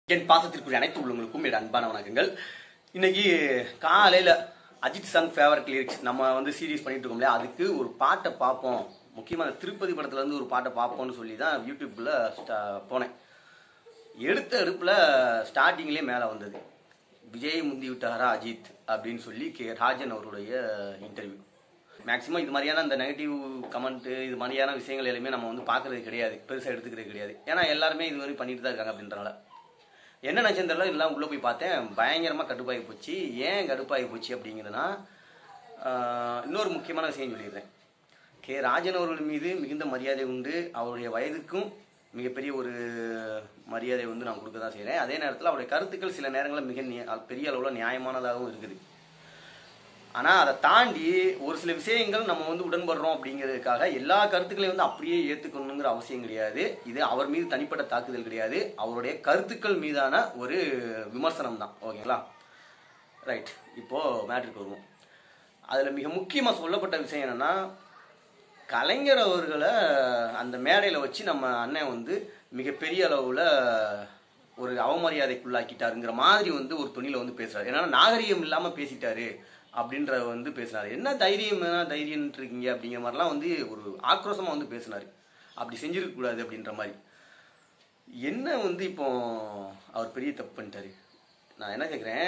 என் பாசத்திற்குரிய அனைத்து உள்ளவங்களுக்கும் என் அன்பான வணக்கங்கள் இன்னைக்கு காலையில அஜித் சாங் ஃபேவரட் லிரிக்ஸ் நம்ம வந்து சீரிஸ் பண்ணிட்டு இருக்கோம் இல்லையா அதுக்கு ஒரு பாட்டை பார்ப்போம் முக்கியமாக அந்த திருப்பதி படத்துல இருந்து ஒரு பாட்டை பார்ப்போம்னு சொல்லி தான் யூடியூப்ல ஸ்டா- போனேன் எடுத்த எடுப்புல ஸ்டார்டிங்லேயே மேலே வந்தது விஜய் முந்தி விட்டாரா அஜித் அப்படின்னு சொல்லி கே ராஜன் அவருடைய இன்டர்வியூ மேக்ஸிமம் இது மாதிரியான அந்த நெகட்டிவ் கமெண்ட் இது மாதிரியான விஷயங்கள் எல்லாமே நம்ம வந்து பார்க்கறது கிடையாது பெருசாக எடுத்துக்கிறது கிடையாது ஏன்னா எல்லாருமே இது மாதிரி பண்ணிட்டு தான் இருக்காங்க அப்படின்றனால என்ன நட்சத்திரம் எல்லாம் உள்ளே போய் பார்த்தேன் பயங்கரமாக கடுப்பாகி போச்சு ஏன் கடுப்பாகி போச்சு அப்படிங்கிறதுனா ஆஹ், இன்னொரு முக்கியமான விஷயம் சொல்லிடுறேன் கே ராஜன் அவர்கள் மீது மிகுந்த மரியாதை உண்டு அவருடைய வயதுக்கும் மிகப்பெரிய ஒரு மரியாதை வந்து நான் கொடுக்க தான் செய்கிறேன் அதே நேரத்தில் அவருடைய கருத்துக்கள் சில நேரங்களில் மிக நியா- பெரிய அளவில் நியாயமானதாகவும் இருக்குது ஆனால் அதை தாண்டி ஒரு சில விஷயங்கள் நம்ம வந்து உடன்படுறோம் அப்படிங்கிறதுக்காக எல்லா கருத்துக்களையும் வந்து அப்படியே ஏற்றுக்கணுங்கிற அவசியம் கிடையாது இது அவர் மீது தனிப்பட்ட தாக்குதல் கிடையாது அவருடைய கருத்துக்கள் மீதான ஒரு விமர்சனம் தான் ஓகேங்களா ரைட் இப்போ மேட்ருக்கு வருவோம் அதில் மிக முக்கியமாக சொல்லப்பட்ட விஷயம் என்னன்னா கலைஞர் அவர்களை அந்த மேடையில் வச்சு நம்ம அண்ணன் வந்து மிகப்பெரிய அளவில் ஒரு அவமரியாதைக்குள்ளாக்கிட்டாருங்கிற மாதிரி வந்து ஒரு துணியில் வந்து பேசுறாரு ஏன்னா நாகரிகம் இல்லாமல் பேசிட்டாரு அப்படின்ற வந்து பேசினாரு என்ன தைரியம் என்ன தைரியம் இருக்கீங்க அப்படிங்கிற மாதிரிலாம் வந்து ஒரு ஆக்ரோஷமாக வந்து பேசினாரு அப்படி செஞ்சிருக்க கூடாது அப்படின்ற மாதிரி என்ன வந்து இப்போ அவர் பெரிய தப்பு பண்ணிட்டாரு நான் என்ன கேட்குறேன்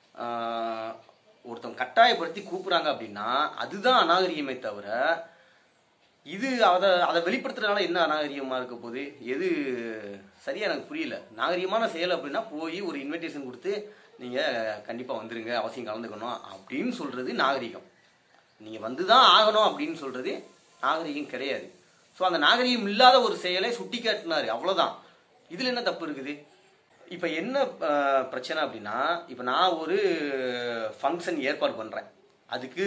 ஒருத்தவங்க கட்டாயப்படுத்தி கூப்பிடுறாங்க அப்படின்னா அதுதான் அநாகரிகமே தவிர இது அதை அதை வெளிப்படுத்துறதுனால என்ன அநாகரிகமா இருக்க போகுது எது சரியா எனக்கு புரியல நாகரிகமான செயல் அப்படின்னா போய் ஒரு இன்விடேஷன் கொடுத்து நீங்க கண்டிப்பா வந்துருங்க அவசியம் கலந்துக்கணும் அப்படின்னு சொல்றது நாகரிகம் நீங்க வந்துதான் ஆகணும் அப்படின்னு சொல்றது நாகரிகம் கிடையாது ஸோ அந்த நாகரிகம் இல்லாத ஒரு செயலை சுட்டி காட்டினாரு அவ்வளவுதான் இதுல என்ன தப்பு இருக்குது இப்போ என்ன அஹ், பிரச்சனை அப்படின்னா இப்போ நான் ஒரு ஃபங்க்ஷன் ஏற்பாடு பண்றேன் அதுக்கு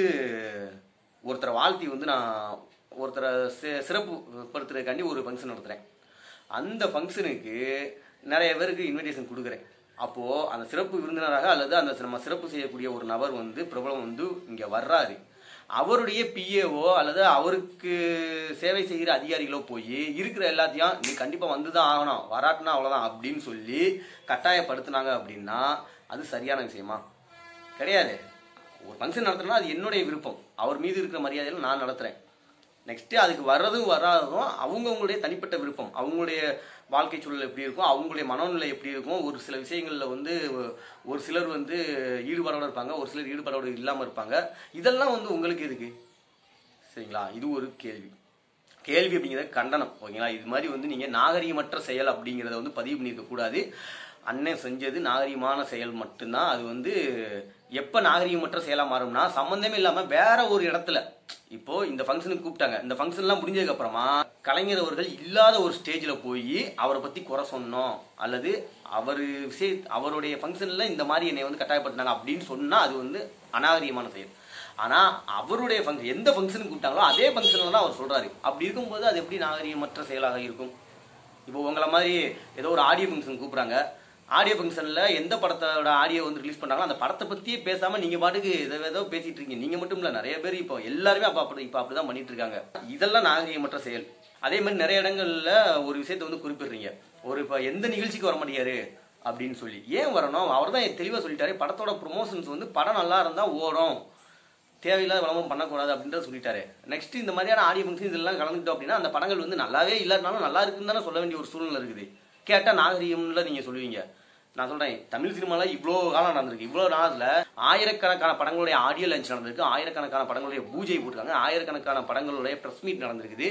ஒருத்தரை வாழ்த்தி வந்து நான் ஒருத்தரை சி- சிறப்பு படுத்துறதுக்காண்டி ஒரு ஃபங்க்ஷன் நடத்துறேன் அந்த ஃபங்க்ஷனுக்கு நிறைய பேருக்கு இன்விடேஷன் கொடுக்குறேன் அப்போ அந்த சிறப்பு விருந்தினராக அல்லது அந்த நம்ம சிறப்பு செய்யக்கூடிய ஒரு நபர் வந்து பிரபலம் வந்து இங்க வர்றாரு அவருடைய பிஏஓ அல்லது அவருக்கு சேவை செய்கிற அதிகாரிகளோ போய் இருக்கிற எல்லாத்தையும் நீ கண்டிப்பா வந்துதான் ஆகணும் வராட்டினா அவ்வளவுதான் அப்படின்னு சொல்லி கட்டாயப்படுத்துனாங்க அப்படின்னா அது சரியான விஷயமா கிடையாது ஒரு ஃபங்க்ஷன் நடத்துறேன்னா அது என்னுடைய விருப்பம் அவர் மீது இருக்கிற மரியாதையில நான் நடத்துறேன் நெக்ஸ்ட் அதுக்கு வர்றதும் வராததும் அவங்கவுங்களுடைய தனிப்பட்ட விருப்பம் அவங்களுடைய வாழ்க்கை சூழல் எப்படி இருக்கும் அவங்களுடைய மனநிலை எப்படி இருக்கும் ஒரு சில விஷயங்கள்ல வந்து ஒரு சிலர் வந்து ஈடுபாடோட இருப்பாங்க ஒரு சிலர் ஈடுபாடோட இல்லாம இருப்பாங்க இதெல்லாம் வந்து உங்களுக்கு எதுக்கு சரிங்களா இது ஒரு கேள்வி கேள்வி அப்படிங்கிறது கண்டனம் ஓகேங்களா இது மாதிரி வந்து நீங்க நாகரிகமற்ற செயல் அப்படிங்கிறத வந்து பதிவு பண்ணியிருக்க கூடாது அண்ணன் செஞ்சது நாகரிகமான செயல் மட்டும்தான் அது வந்து எப்ப நாகரிகமற்ற செயலா மாறும்னா சம்பந்தமே இல்லாம வேற ஒரு இடத்துல இப்போ இந்த ஃபங்க்ஷனுக்கு கூப்பிட்டாங்க இந்த ஃபங்க்ஷன்லாம் முடிஞ்சதுக்கு அப்புறமா கலைஞர் அவர்கள் இல்லாத ஒரு ஸ்டேஜ்ல போய் அவரை பத்தி குறை சொன்னோம் அல்லது அவர் விஷய அவருடைய ஃபங்க்ஷன்ல இந்த மாதிரி என்னை வந்து கட்டாயப்படுத்தினாங்க அப்படின்னு சொன்னா அது வந்து அநாகரிகமான செயல் ஆனா அவருடைய ஃபங்க்ஷன் எந்த ஃபங்க்ஷனுக்கு கூப்பிட்டாங்களோ அதே ஃபங்க்ஷன்ல தான் அவர் சொல்றாரு அப்படி இருக்கும்போது அது எப்படி நாகரிகமற்ற செயலாக இருக்கும் இப்போ உங்களை மாதிரி ஏதோ ஒரு ஆடியோ ஃபங்க்ஷன் கூப்பிடுறாங்க ஆடியோ ஃபங்க்ஷன்ல எந்த படத்தோட ஆடியோ வந்து ரிலீஸ் பண்றாங்களோ அந்த படத்தை பத்தியே பேசாம நீங்க பாட்டுக்கு ஏதோ ஏதோ பேசிட்டு இருக்கீங்க நீங்க மட்டும் இல்ல நிறைய பேர் இப்போ எல்லாருமே அப்ப அப்படி இப்ப அப்படிதான் பண்ணிட்டு இருக்காங்க இதெல்லாம் நாகரிகமற்ற செயல் அதே மாதிரி நிறைய இடங்கள்ல ஒரு விஷயத்தை வந்து குறிப்பிடுறீங்க ஒரு இப்ப எந்த நிகழ்ச்சிக்கு வர மாட்டேங்காரு அப்படின்னு சொல்லி ஏன் வரணும் அவர் தான் தெளிவா சொல்லிட்டாரு படத்தோட ப்ரொமோஷன்ஸ் வந்து படம் நல்லா இருந்தா ஓடும் தேவையில்லாத விளம்பரம் பண்ணக்கூடாது அப்படின்றத சொல்லிட்டாரு நெக்ஸ்ட் இந்த மாதிரியான ஆடியோ ஃபங்க்ஷன் இதெல்லாம் கலந்துட்டோம் அப்படின்னா அந்த படங்கள் வந்து நல்லாவே இல்லாட்டினாலும் நல்லா இருக்குன்னு தானே சொல்ல வேண்டிய ஒரு சூழ்நிலை இருக்குது கேட்டா நாகரிகம்ல நீங்க சொல்லுவீங்க நான் சொல்றேன் தமிழ் சினிமால இவ்வளோ காலம் நடந்திருக்கு இவ்வளோ நாளில் ஆயிரக்கணக்கான படங்களுடைய ஆடியோ லான்ச் நடந்திருக்கு ஆயிரக்கணக்கான படங்களுடைய பூஜை போட்டிருக்காங்க ஆயிரக்கணக்கான படங்களுடைய ப்ரெஸ் மீட் நடந்திருக்குது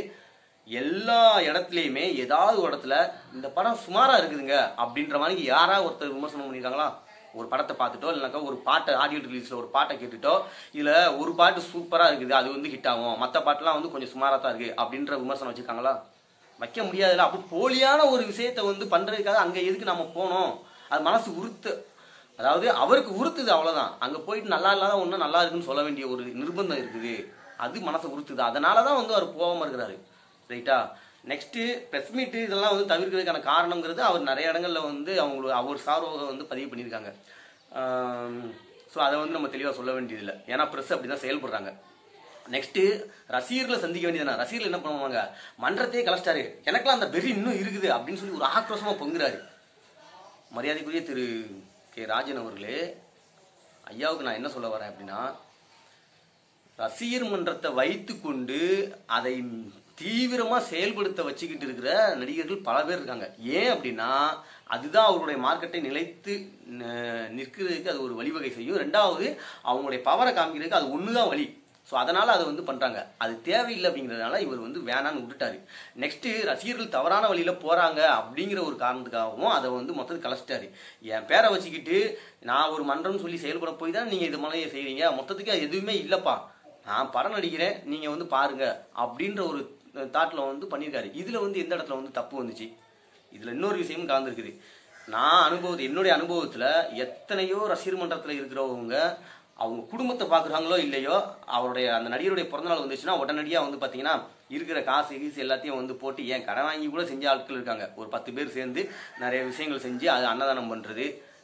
எல்லா இடத்துலையுமே ஏதாவது ஒரு இடத்துல இந்த படம் சுமாரா இருக்குதுங்க அப்படின்ற மாதிரி யாராவது ஒருத்தர் விமர்சனம் பண்ணியிருக்காங்களா ஒரு படத்தை பார்த்துட்டோ இல்லைனாக்கா ஒரு பாட்டை ஆடியோ ரிலீஸ்ல ஒரு பாட்டை கேட்டுட்டோ இதுல ஒரு பாட்டு சூப்பரா இருக்குது அது வந்து ஹிட் ஆகும் மற்ற பாட்டுலாம் வந்து கொஞ்சம் சுமாரா தான் இருக்கு அப்படின்ற விமர்சனம் வச்சிருக்காங்களா வைக்க முடியாதுல்ல அப்போ போலியான ஒரு விஷயத்தை வந்து பண்றதுக்காக அங்க எதுக்கு நம்ம போனோம் அது மனசு உறுத்து அதாவது அவருக்கு உறுத்துது அவ்வளவுதான் அங்க போயிட்டு நல்லா இல்லாத ஒண்ணு நல்லா இருக்குன்னு சொல்ல வேண்டிய ஒரு நிர்பந்தம் இருக்குது அது மனசை உறுத்துது அதனாலதான் வந்து அவர் போகாம இருக்கிறாரு ரைட்டா நெக்ஸ்ட் பிரஸ் மீட் இதெல்லாம் வந்து தவிர்க்கிறதுக்கான காரணங்கிறது அவர் நிறைய இடங்கள்ல வந்து அவங்களுக்கு அவர் சார்பாக வந்து பதிவு பண்ணியிருக்காங்க ஸோ அதை வந்து நம்ம தெளிவாக சொல்ல வேண்டியதில்லை ஏன்னா ப்ரெஸ் அப்படி தான் செயல்படுறாங்க நெக்ஸ்ட் ரசிகர்களை சந்திக்க வேண்டியதுனா ரசிகர்கள் என்ன பண்ணுவாங்க மன்றத்தையே கலைச்சிட்டாரு எனக்கெல்லாம் அந்த வெறி இன்னும் இருக்குது அப்படின்னு சொல்லி ஒரு ஆக்ரோஷமா பொங்குறாரு மரியாதைக்குரிய திரு கே ராஜன் அவர்களே ஐயாவுக்கு நான் என்ன சொல்ல வரேன் அப்படின்னா ரசிகர் மன்றத்தை வைத்துக்கொண்டு அதை தீவிரமா செயல்படுத்த வச்சுக்கிட்டு இருக்கிற நடிகர்கள் பல பேர் இருக்காங்க ஏன் அப்படின்னா அதுதான் அவருடைய மார்க்கெட்டை நிலைத்து ந- நிற்கிறதுக்கு அது ஒரு வழிவகை செய்யும் ரெண்டாவது அவங்களுடைய பவரை காமிக்கிறதுக்கு அது ஒண்ணுதான் வழி ஸோ அதனால அதை வந்து பண்றாங்க அது தேவையில்லை அப்படிங்கிறதுனால இவர் வந்து வேணான்னு விட்டுட்டாரு நெக்ஸ்ட் ரசிகர்கள் தவறான வழியில போறாங்க அப்படிங்கிற ஒரு காரணத்துக்காகவும் அதை வந்து மொத்தத்துக்கு கலைச்சிட்டாரு என் பேரை வச்சுக்கிட்டு நான் ஒரு மன்றம்னு சொல்லி செயல்பட போய் தான் நீங்க இது மாதிரி செய்றீங்க மொத்தத்துக்கு அது எதுவுமே இல்லப்பா நான் படம் நடிக்கிறேன் நீங்க வந்து பாருங்க அப்படின்ற ஒரு தாட்ல வந்து பண்ணியிருக்காரு இதுல வந்து எந்த இடத்துல வந்து தப்பு வந்துச்சு இதுல இன்னொரு விஷயமும் கலந்துருக்குது நான் அனுபவத்து என்னுடைய அனுபவத்துல எத்தனையோ ரசிகர் மன்றத்துல இருக்கிறவங்க அவங்க குடும்பத்தை பாக்குறாங்களோ இல்லையோ அவருடைய அந்த நடிகருடைய பிறந்தநாள் வந்துச்சுன்னா உடனடியா வந்து பாத்தீங்கன்னா இருக்கிற காசு கீசு எல்லாத்தையும் வந்து போட்டு ஏன் கடன் வாங்கி கூட செஞ்ச ஆட்கள் இருக்காங்க ஒரு பத்து பேர் சேர்ந்து நிறைய விஷயங்கள் செஞ்சு அது அன்னதானம் பண்றது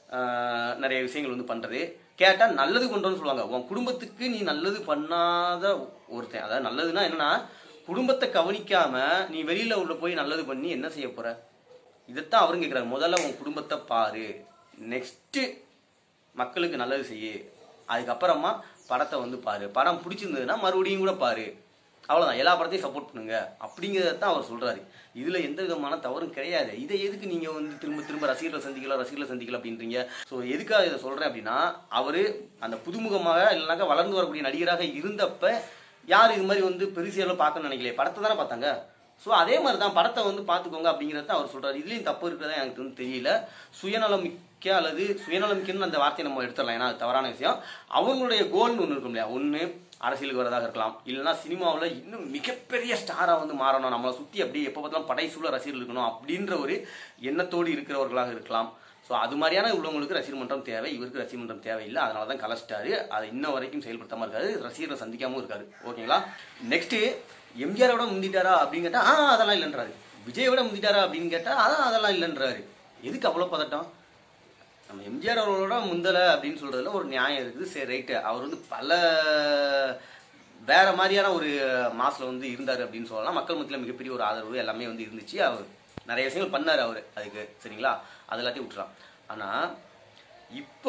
ஆஹ் நிறைய விஷயங்கள் வந்து பண்றது கேட்டா நல்லது கொண்டோன்னு சொல்லுவாங்க உன் குடும்பத்துக்கு நீ நல்லது பண்ணாத ஒருத்தன் அதாவது நல்லதுன்னா என்னன்னா குடும்பத்தை கவனிக்காம நீ வெளியில உள்ள போய் நல்லது பண்ணி என்ன செய்ய போற இதைத்தான் அவரும் கேட்கிறாரு முதல்ல உன் குடும்பத்தை பாரு நெக்ஸ்ட் மக்களுக்கு நல்லது செய்யு அதுக்கப்புறமா படத்தை வந்து பாரு படம் பிடிச்சிருந்ததுன்னா மறுபடியும் கூட பாரு அவ்வளவுதான் எல்லா படத்தையும் சப்போர்ட் பண்ணுங்க அப்படிங்கிறத தான் அவர் சொல்றாரு இதுல எந்த விதமான தவறும் கிடையாது இதை எதுக்கு நீங்க வந்து திரும்ப திரும்ப ரசிகர்களை சந்திக்கலாம் ரசிகர்களை சந்திக்கலாம் அப்படின்றீங்க ஸோ எதுக்காக இதை சொல்றேன் அப்படின்னா அவரு அந்த புதுமுகமாக இல்லைனாக்கா வளர்ந்து வரக்கூடிய நடிகராக இருந்தப்ப யார் இது மாதிரி வந்து பெருசியெல்லாம் பார்க்கணும்னு நினைக்கல படத்தை தானே பார்த்தாங்க ஸோ அதே மாதிரி தான் படத்தை வந்து பார்த்துக்கோங்க அப்படிங்கிறத அவர் சொல்றாரு இதுலயும் தப்பு இருக்கிறதா எனக்கு வந்து தெரியல சுயநலம் மிக்க அல்லது சுயநலம் மிக்கன்னு அந்த வார்த்தையை நம்ம எடுத்துடலாம் ஏன்னா அது தவறான விஷயம் அவங்களுடைய கோல்னு ஒன்று இருக்கும் இல்லையா ஒன்று அரசியலுக்கு வரதாக இருக்கலாம் இல்லைன்னா சினிமாவில் இன்னும் மிகப்பெரிய ஸ்டாராக வந்து மாறணும் நம்மளை சுற்றி அப்படியே எப்போ பார்த்தாலும் படை சூழ ரசிகர்கள் இருக்கணும் அப்படின்ற ஒரு எண்ணத்தோடு இருக்கிறவர்களாக இருக்கலாம் ஸோ அது மாதிரியான உள்ளவங்களுக்கு ரசிகர் மன்றம் தேவை இவருக்கு ரசிகர் மன்றம் தேவையில்லை அதனால தான் கலைச்சிட்டாரு அதை இன்ன வரைக்கும் செயல்படுத்தாம இருக்காரு ரசிகரை சந்திக்காமவும் இருக்காரு ஓகேங்களா நெக்ஸ்ட் எம்ஜிஆரோட முந்திட்டாரா அப்படின்னு கேட்டா ஆ அதெல்லாம் இல்லைன்றாரு விஜயோட முந்திட்டாரா அப்படின்னு கேட்டா அதான் அதெல்லாம் இல்லைன்றாரு எதுக்கு அவ்வளோ பதட்டம் நம்ம எம்ஜிஆர் அவர்களோட முந்தலை அப்படின்னு சொல்றதுல ஒரு நியாயம் இருக்குது சரி ரைட்டு அவர் வந்து பல வேற மாதிரியான ஒரு மாசில் வந்து இருந்தார் அப்படின்னு சொல்லலாம் மக்கள் மத்தியில் மிகப்பெரிய ஒரு ஆதரவு எல்லாமே வந்து இருந்துச்சு அவர் நிறைய விஷயங்கள் பண்ணார் அவர் அதுக்கு சரிங்களா அது எல்லாத்தையும் விட்டுறான் ஆனா இப்போ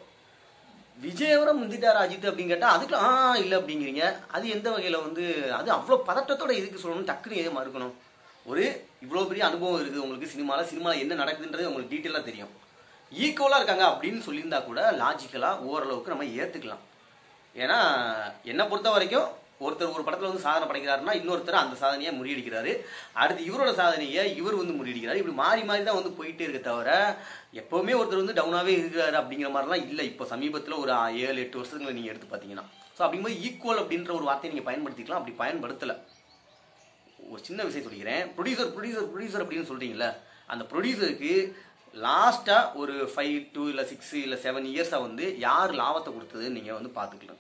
விஜயோட முந்திட்டார் அஜித் அப்படின்னு கேட்டா அதுக்கு ஆ இல்லை அப்படிங்கிறீங்க அது எந்த வகையில வந்து அது அவ்வளோ பதட்டத்தோட எதுக்கு சொல்லணும் டக்குன்னு எது மறுக்கணும் ஒரு இவ்வளோ பெரிய அனுபவம் இருக்குது உங்களுக்கு சினிமாவில் சினிமாவில் என்ன நடக்குதுன்றது உங்களுக்கு டீட்டெயிலாக தெரியும் ஈக்குவலாக இருக்காங்க அப்படின்னு சொல்லியிருந்தா கூட லாஜிக்கலாக ஓரளவுக்கு நம்ம ஏற்றுக்கலாம் ஏன்னா என்னை பொறுத்த வரைக்கும் ஒருத்தர் ஒரு படத்தில் வந்து சாதனை படைக்கிறாருன்னா இன்னொருத்தர் அந்த சாதனையை முறியடிக்கிறாரு அடுத்து இவரோட சாதனையை இவர் வந்து முறியடிக்கிறாரு இப்படி மாறி மாறி தான் வந்து போயிட்டே இருக்க தவிர எப்பவுமே ஒருத்தர் வந்து டவுனாகவே இருக்கிறாரு அப்படிங்கிற மாதிரிலாம் இல்லை இப்போ சமீபத்தில் ஒரு ஏழு எட்டு வருஷத்துல நீங்கள் எடுத்து பார்த்தீங்கன்னா ஸோ அப்படிங்கும்போது ஈக்குவல் அப்படின்ற ஒரு வார்த்தையை நீங்கள் பயன்படுத்திக்கலாம் அப்படி பயன்படுத்தலை ஒரு சின்ன விஷயம் சொல்லிக்கிறேன் ப்ரொடியூசர் ப்ரொடியூசர் ப்ரொடியூசர் அப்படின்னு சொல்றீங்கல்ல அந்த ப்ரொடியூசருக்கு லாஸ்டா ஒரு ஃபைவ் டூ இல்லை சிக்ஸ் இல்லை செவன் இயர்ஸாக வந்து யார் லாபத்தை கொடுத்ததுன்னு நீங்கள் வந்து பார்த்துக்கலாம்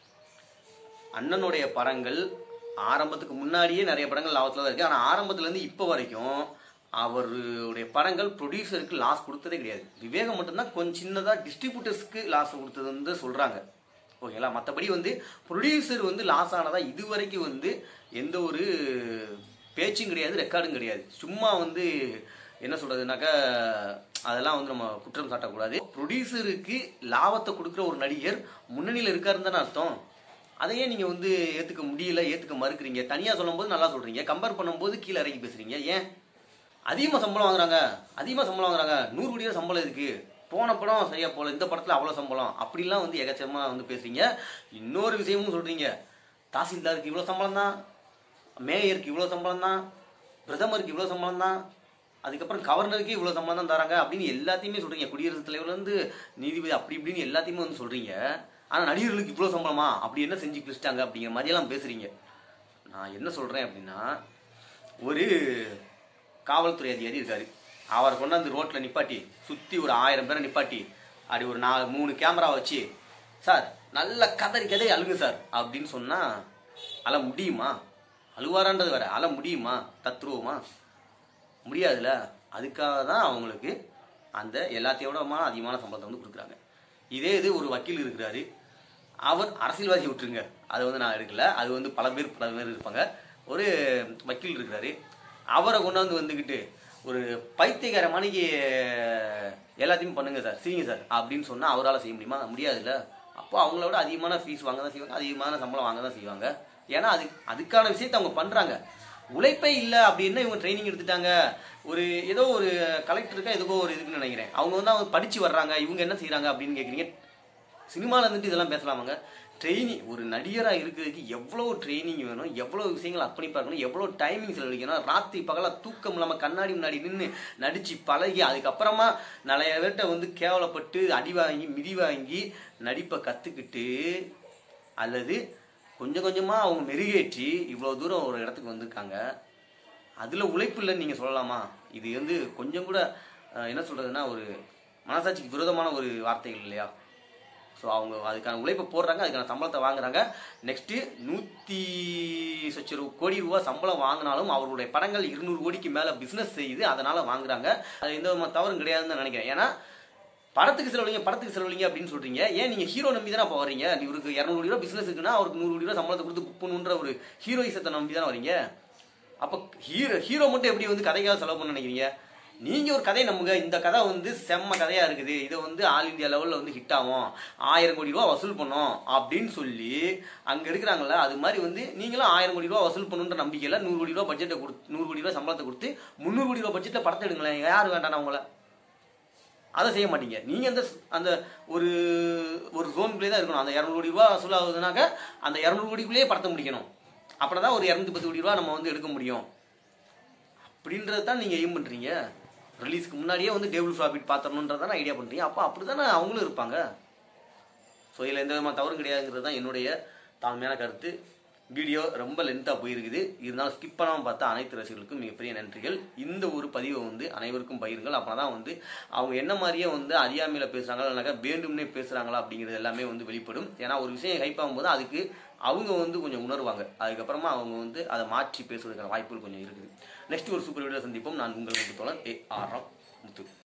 அண்ணனுடைய படங்கள் ஆரம்பத்துக்கு முன்னாடியே நிறைய படங்கள் லாபத்தில் தான் இருக்கு ஆனால் ஆரம்பத்துலேருந்து இப்போ வரைக்கும் அவருடைய படங்கள் ப்ரொடியூசருக்கு லாஸ் கொடுத்ததே கிடையாது விவேகம் மட்டும்தான் கொஞ்சம் சின்னதாக டிஸ்ட்ரிபியூட்டர்ஸ்க்கு லாஸ் கொடுத்தது வந்து சொல்கிறாங்க ஓகேங்களா மற்றபடி வந்து ப்ரொடியூசர் வந்து லாஸ் ஆனதா இது வரைக்கும் வந்து எந்த ஒரு பேச்சும் கிடையாது ரெக்கார்டும் கிடையாது சும்மா வந்து என்ன சொல்றதுனாக்கா அதெல்லாம் வந்து நம்ம குற்றம் சாட்டக்கூடாது ப்ரொடியூசருக்கு லாபத்தை கொடுக்குற ஒரு நடிகர் முன்னணியில் இருக்காருன்னு தானே அர்த்தம் அதையே நீங்க வந்து ஏத்துக்க முடியல ஏத்துக்க மறுக்கிறீங்க தனியா சொல்லும்போது நல்லா சொல்றீங்க கம்பேர் பண்ணும்போது கீழே இறக்கி பேசுறீங்க ஏன் அதிகமா சம்பளம் வாங்குறாங்க அதிகமா சம்பளம் வாங்குறாங்க நூறு கோடி ரூபா சம்பளம் இருக்கு போன படம் சரியா போல இந்த படத்துல அவ்வளவு சம்பளம் அப்படிலாம் வந்து எகச்சமா வந்து பேசுறீங்க இன்னொரு விஷயமும் சொல்றீங்க தாசில்தாருக்கு இவ்வளவு சம்பளம் தான் மேயருக்கு இவ்வளவு சம்பளம் தான் பிரதமருக்கு இவ்வளவு சம்பளம் தான் அதுக்கப்புறம் கவர்னருக்கு இவ்வளவு சம்பளம் தான் தராங்க அப்படின்னு எல்லாத்தையுமே சொல்றீங்க குடியரசுத் தலைவர்ல இருந்து நீதிபதி அப்படி இப்படின்னு எல்லாத்தையுமே வந்து சொல்றீங்க ஆனா நடிகர்களுக்கு இவ்வளவு சம்பளமா அப்படி என்ன செஞ்சு கிழிச்சிட்டாங்க அப்படிங்கிற மாதிரி எல்லாம் பேசுறீங்க நான் என்ன சொல்றேன் அப்படின்னா ஒரு காவல்துறை அதிகாரி இருக்காரு அவரை கொண்டாந்து ரோட்ல நிப்பாட்டி சுத்தி ஒரு ஆயிரம் பேரை நிப்பாட்டி அப்படி ஒரு நாலு மூணு கேமரா வச்சு சார் நல்ல கதறி கதறி அழுங்க சார் அப்படின்னு சொன்னா அழ முடியுமா அழுவாரான்றது வேற அழ முடியுமா தத்துருவமா முடியாதுல்ல அதுக்காக தான் அவங்களுக்கு அந்த எல்லாத்தையோடமான அதிகமான சம்பளத்தை வந்து கொடுக்குறாங்க இதே இது ஒரு வக்கீல் இருக்கிறாரு அவர் அரசியல்வாதி விட்டுருங்க அது வந்து நான் எடுக்கல அது வந்து பல பேர் பல பேர் இருப்பாங்க ஒரு வக்கீல் இருக்கிறாரு அவரை கொண்டாந்து வந்துக்கிட்டு ஒரு பைத்தியக்கார மணிக்கு எல்லாத்தையும் பண்ணுங்க சார் செய்யுங்க சார் அப்படின்னு சொன்னால் அவரால் செய்ய முடியுமா முடியாதுல்ல அப்போ அவங்களோட அதிகமான ஃபீஸ் வாங்க தான் செய்வாங்க அதிகமான சம்பளம் வாங்க தான் செய்வாங்க ஏன்னா அது அதுக்கான விஷயத்தை அவங்க பண்ணுறாங்க உழைப்பே இல்லை அப்படின்னா இவங்க ட்ரைனிங் எடுத்துட்டாங்க ஒரு ஏதோ ஒரு கலெக்டருக்கா எதுக்கோ ஒரு இதுக்குன்னு நினைக்கிறேன் அவங்க வந்து அவங்க படித்து வர்றாங்க இவங்க என்ன செய்கிறாங்க அப்படின்னு கேட்குறீங்க சினிமாவில் இருந்துட்டு இதெல்லாம் பேசலாமாங்க ட்ரைனிங் ஒரு நடிகராக இருக்கிறதுக்கு எவ்வளோ ட்ரைனிங் வேணும் எவ்வளோ விஷயங்கள் அர்ப்பணிப்பாக இருக்கணும் எவ்வளோ டைமிங் செலவழிக்கணும் ராத்திரி பகலாக தூக்கம் இல்லாமல் கண்ணாடி முன்னாடி நின்று நடித்து பழகி அதுக்கப்புறமா நிறைய பேர்கிட்ட வந்து கேவலப்பட்டு அடி வாங்கி மிதி வாங்கி நடிப்பை கற்றுக்கிட்டு அல்லது கொஞ்சம் கொஞ்சமாக அவங்க மெருகேற்றி இவ்வளோ தூரம் ஒரு இடத்துக்கு வந்திருக்காங்க அதில் உழைப்பு இல்லைன்னு நீங்கள் சொல்லலாமா இது வந்து கொஞ்சம் கூட அஹ், என்ன சொல்கிறதுனா ஒரு மனசாட்சிக்கு விரோதமான ஒரு வார்த்தைகள் இல்லையா ஸோ அவங்க அதுக்கான உழைப்பை போடுறாங்க அதுக்கான சம்பளத்தை வாங்குறாங்க நெக்ஸ்ட்டு நூற்றி சொச்ச ரூ- கோடி ரூபா சம்பளம் வாங்கினாலும் அவர்களுடைய படங்கள் இருநூறு கோடிக்கு மேலே பிஸ்னஸ் செய்யுது அதனால் வாங்குறாங்க அது எந்த விதமான தவறும் கிடையாதுன்னு தான் நினைக்கிறேன் ஏன்னா படத்துக்கு செலவழிங்க படத்துக்கு செலவழிங்க அப்படின்னு சொல்றீங்க ஏன் நீங்க ஹீரோ நம்பி தானே அப்போ வரீங்க இவருக்கு இரநூறு கோடி ரூபா பிசினஸ் இருக்குன்னா அவருக்கு நூறு கோடி ரூபா சம்பளத்தை கொடுத்து புக் பண்ணுன்ற ஒரு ஹீரோயிசத்தை நம்பி தானே வரீங்க அப்போ ஹீரோ ஹீரோ மட்டும் எப்படி வந்து கதைக்காக செலவு பண்ண நினைக்கிறீங்க நீங்க ஒரு கதையை நம்புங்க இந்த கதை வந்து செம்ம கதையா இருக்குது இதை வந்து ஆல் இந்தியா லெவல்ல வந்து ஹிட் ஆகும் ஆயிரம் கோடி ரூபா வசூல் பண்ணோம் அப்படின்னு சொல்லி அங்க இருக்கிறாங்கல்ல அது மாதிரி வந்து நீங்களும் ஆயிரம் கோடி ரூபா வசூல் பண்ணுன்ற நம்பிக்கையில நூறு கோடி ரூபா பட்ஜெட்டை கொடுத்து நூறு கோடி ரூபா சம்பளத்தை கொடுத்து முந்நூறு கோடி ரூபா பட்ஜெட்ல படத்தை எடுங்களேன் யார் வேண்டாம் உங்களை அதை செய்ய மாட்டீங்க நீங்க அந்த அந்த ஒரு ஒரு ஜோனுக்குள்ளே தான் இருக்கணும் அந்த இரநூறு கோடி ரூபா வசூல் ஆகுதுனாக்க அந்த இரநூறு கோடிக்குள்ளேயே படத்தை முடிக்கணும் அப்படின்னா தான் ஒரு இரநூத்தி பத்து கோடி ரூபா நம்ம வந்து எடுக்க முடியும் அப்படின்றது தான் நீங்க எய்ம் பண்றீங்க ரிலீஸ்க்கு முன்னாடியே வந்து டேபிள் ப்ராஃபிட் பார்த்துடணுன்றது தான் ஐடியா பண்றீங்க அப்போ அப்படி தானே அவங்களும் இருப்பாங்க ஸோ இதில் எந்த விதமான தவறும் கிடையாதுங்கிறது தான் என்னுடைய தாழ்மையான கருத்து வீடியோ ரொம்ப லென்த்தாக போயிருக்குது இருந்தாலும் ஸ்கிப் பண்ணாமல் பார்த்தா அனைத்து ரசிகர்களுக்கும் மிகப்பெரிய நன்றிகள் இந்த ஒரு பதிவை வந்து அனைவருக்கும் பகிருங்கள் அப்போ தான் வந்து அவங்க என்ன மாதிரியே வந்து அறியாமையில் பேசுகிறாங்களா இல்லைனாக்கா வேண்டும்னே பேசுகிறாங்களா அப்படிங்கிறது எல்லாமே வந்து வெளிப்படும் ஏன்னா ஒரு விஷயம் ஹைப் ஆகும்போது அதுக்கு அவங்க வந்து கொஞ்சம் உணர்வாங்க அதுக்கப்புறமா அவங்க வந்து அதை மாற்றி பேசுவதற்கான வாய்ப்புகள் கொஞ்சம் இருக்குது நெக்ஸ்ட் ஒரு சூப்பர் வீடியோ சந்திப்போம் நான் உங்கள் முத்து தோழன் ஏ ஆர் ராவ் முத்து